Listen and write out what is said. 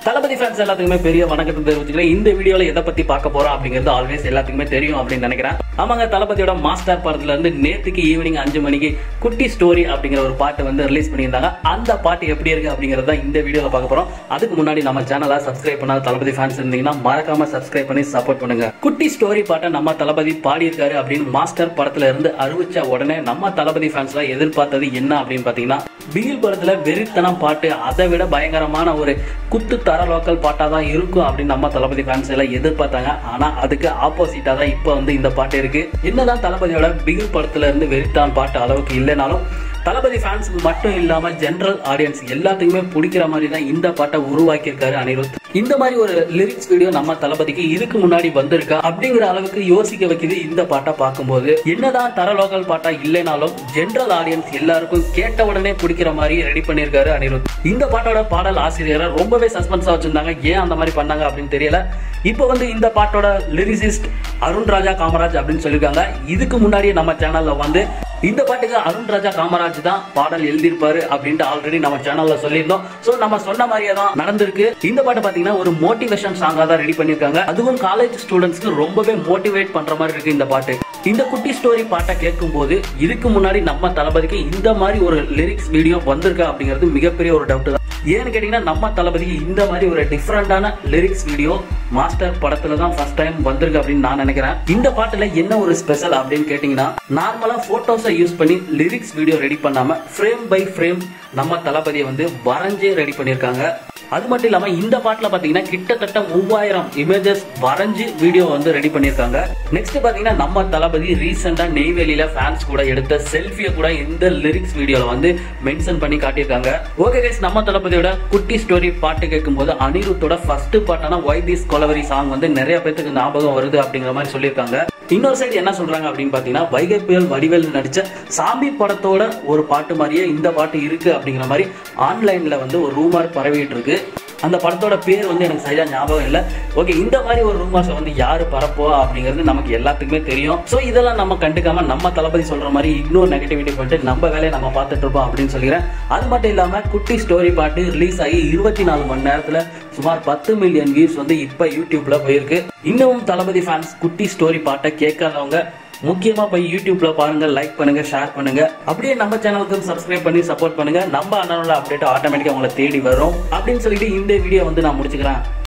தளபதி fans எல்லாத்துக்குமே பெரிய வணக்கத்தை தெரிவிச்சுக்கிறேன் இந்த வீடியோல எதை பத்தி பார்க்க போறோம் அப்படிங்கிறது ஆல்வேஸ் எல்லாத்துக்குமே தெரியும் அப்படின்னு நினைக்கிறேன் ஆமாங்க தளபதியோட மாஸ்டர் படத்துல இருந்து நேத்துக்கு ஈவினிங் அஞ்சு மணிக்கு குட்டி ஸ்டோரி அப்படிங்கிற ஒரு பாட்டு வந்து ரிலீஸ் பண்ணியிருந்தாங்க அந்த பாட்டு எப்படி இருக்கு அப்படிங்கறத இந்த வீடியோல பார்க்க போறோம் அதுக்கு முன்னாடி நம்ம சேனலை சப்ஸ்கிரைப் பண்ணாத தளபதி ஃபேன்ஸ் இருந்தீங்கன்னா மறக்காம சப்ஸ்கிரைப் பண்ணி சப்போர்ட் பண்ணுங்க குட்டி ஸ்டோரி பாட்டை நம்ம தளபதி பாடியிருக்காரு அப்படின்னு மாஸ்டர் படத்துல இருந்து அறிவிச்ச உடனே நம்ம தளபதி ஃபேன்ஸ்ல எதிர்பார்த்தது என்ன அப்படின்னு பாத்தீங்கன்னா பிகில் படத்துல வெறித்தனம் பாட்டு அதை விட பயங்கரமான ஒரு குத்து தர லோக்கல் பாட்டா தான் இருக்கும் அப்படின்னு நம்ம தளபதி ஃபேன்ஸ் எல்லாம் எதிர்பார்த்தாங்க ஆனா அதுக்கு ஆப்போசிட்டா தான் இப்போ வந்து இந்த பாட்டு இருக்கு என்னதான் தளபதியோட பிகில் படத்துல இருந்து வெறித்தான் பாட்டு அளவுக்கு இல்லைனாலும் தளபதி ஃபேன்ஸுக்கு மட்டும் இல்லாம ஜெனரல் ஆடியன்ஸ் எல்லாத்துக்குமே பிடிக்கிற மாதிரி தான் இந்த பாட்டை உருவாக்கியிருக்காரு அனிருத் இந்த மாதிரி ஒரு லிரிக்ஸ் வீடியோ நம்ம தளபதிக்கு இதுக்கு முன்னாடி வந்திருக்கா அப்படிங்கிற அளவுக்கு யோசிக்க வைக்குது இந்த பாட்டை பார்க்கும்போது என்னதான் தர லோக்கல் பாட்டா இல்லைனாலும் ஜெனரல் ஆடியன்ஸ் எல்லாருக்கும் கேட்ட உடனே பிடிக்கிற மாதிரி ரெடி பண்ணியிருக்காரு அனிருத் இந்த பாட்டோட பாடல் ஆசிரியரை ரொம்பவே சஸ்பென்ஸா வச்சிருந்தாங்க ஏன் அந்த மாதிரி பண்ணாங்க அப்படின்னு தெரியல இப்போ வந்து இந்த பாட்டோட லிரிசிஸ்ட் அருண் ராஜா காமராஜ் அப்படின்னு சொல்லியிருக்காங்க இதுக்கு முன்னாடியே நம்ம சேனல்ல வந்து இந்த பாட்டுக்கு அருண் ராஜா காமராஜ் தான் பாடல் எழுதியிருப்பாரு அப்படின்ட்டு ஆல்ரெடி நம்ம சேனல்ல சொல்லியிருந்தோம் சோ நம்ம சொன்ன மாதிரியே தான் நடந்திருக்கு இந்த பாட்டு பாத்தீங்கன்னா ஒரு மோட்டிவேஷன் சாங்கா தான் ரெடி பண்ணிருக்காங்க அதுவும் காலேஜ் ஸ்டூடெண்ட்ஸ்க்கு ரொம்பவே மோட்டிவேட் பண்ற மாதிரி இருக்கு இந்த பாட்டு இந்த குட்டி ஸ்டோரி பாட்டை கேட்கும் போது இதுக்கு முன்னாடி நம்ம தளபதிக்கு இந்த மாதிரி ஒரு லிரிக்ஸ் வீடியோ வந்திருக்கா அப்படிங்கிறது மிகப்பெரிய ஒரு டவுட் தான் ஏன்னு கேட்டீங்கன்னா நம்ம தளபதிக்கு இந்த மாதிரி ஒரு டிஃப்ரெண்டான லிரிக்ஸ் வீடியோ மாஸ்டர் படத்துல தான் ஃபர்ஸ்ட் டைம் வந்திருக்கு அப்படின்னு நான் நினைக்கிறேன் இந்த பாட்டுல என்ன ஒரு ஸ்பெஷல் அப்படின்னு கேட்டீங்கன்னா நார்மலா போட்டோஸை யூஸ் பண்ணி லிரிக்ஸ் வீடியோ ரெடி பண்ணாம ஃப்ரேம் பை ஃப்ரேம் நம்ம தளபதியை வந்து வரைஞ்சே ரெடி பண்ணியிருக்காங்க அது மட்டும் இல்லாம இந்த பாட்டுல பாத்தீங்கன்னா கிட்டத்தட்ட மூவாயிரம் இமேஜஸ் வரைஞ்சு வீடியோ வந்து ரெடி பண்ணிருக்காங்க நெக்ஸ்ட் பாத்தீங்கன்னா நம்ம தளபதி ரீசெண்டா நெய்வேலியில ஃபேன்ஸ் கூட எடுத்த செல்ஃபிய கூட இந்த லிரிக்ஸ் வீடியோல வந்து மென்ஷன் பண்ணி காட்டியிருக்காங்க ஓகே கைஸ் நம்ம தளபதியோட குட்டி ஸ்டோரி பாட்டு கேட்கும்போது அனிருத்தோட ஃபர்ஸ்ட் பாட்டான ஒய் திஸ் கொலவரி சாங் வந்து நிறைய பேத்துக்கு ஞாபகம் வருது அப்படிங்கிற மாதிரி சொல்லியிருக்காங்க இன்னொரு சைடு என்ன சொல்றாங்க அப்படின்னு பாத்தீங்கன்னா வைகை புயல் வடிவேல் நடிச்ச சாமி படத்தோட ஒரு பாட்டு மாதிரியே இந்த பாட்டு இருக்கு அப்படிங்கிற மாதிரி ஆன்லைன்ல வந்து ஒரு ரூமர் பரவிட்டு இருக்கு அந்த படத்தோட பேர் வந்து எனக்கு சரியா ஞாபகம் இல்லை ஓகே இந்த மாதிரி ஒரு ரூமர்ஸை வந்து யாரு பரப்போம் அப்படிங்கிறது நமக்கு எல்லாத்துக்குமே தெரியும் ஸோ இதெல்லாம் நம்ம கண்டுக்காம நம்ம தளபதி சொல்ற மாதிரி இக்னோர் நெகட்டிவிட்டி பண்ணிட்டு நம்ம வேலையை நம்ம பார்த்துட்டு இருப்போம் அப்படின்னு சொல்லிக்கிறேன் அது மட்டும் இல்லாம குட்டி ஸ்டோரி பாட்டு ரிலீஸ் ஆகி இருபத்தி நாலு மணி நேரத்துல சுமார் பத்து மில்லியன் வியூஸ் வந்து இப்ப யூடியூப்ல போயிருக்கு இன்னமும் தளபதி ஃபேன்ஸ் குட்டி ஸ்டோரி பாட்டை கேட்காதவங்க முக்கியமா போய் யூடியூப்ல பாருங்க லைக் பண்ணுங்க ஷேர் பண்ணுங்க அப்படியே நம்ம சேனலுக்கு சப்ஸ்கிரைப் பண்ணி சப்போர்ட் பண்ணுங்க நம்ம அண்ணனோட அப்டேட் ஆட்டோமேட்டிக்கா உங்களை தேடி வரும் அப்படின்னு சொல்லிட்டு இந்த வீடியோ வந்து நான் முடிச்சுக்கிறேன்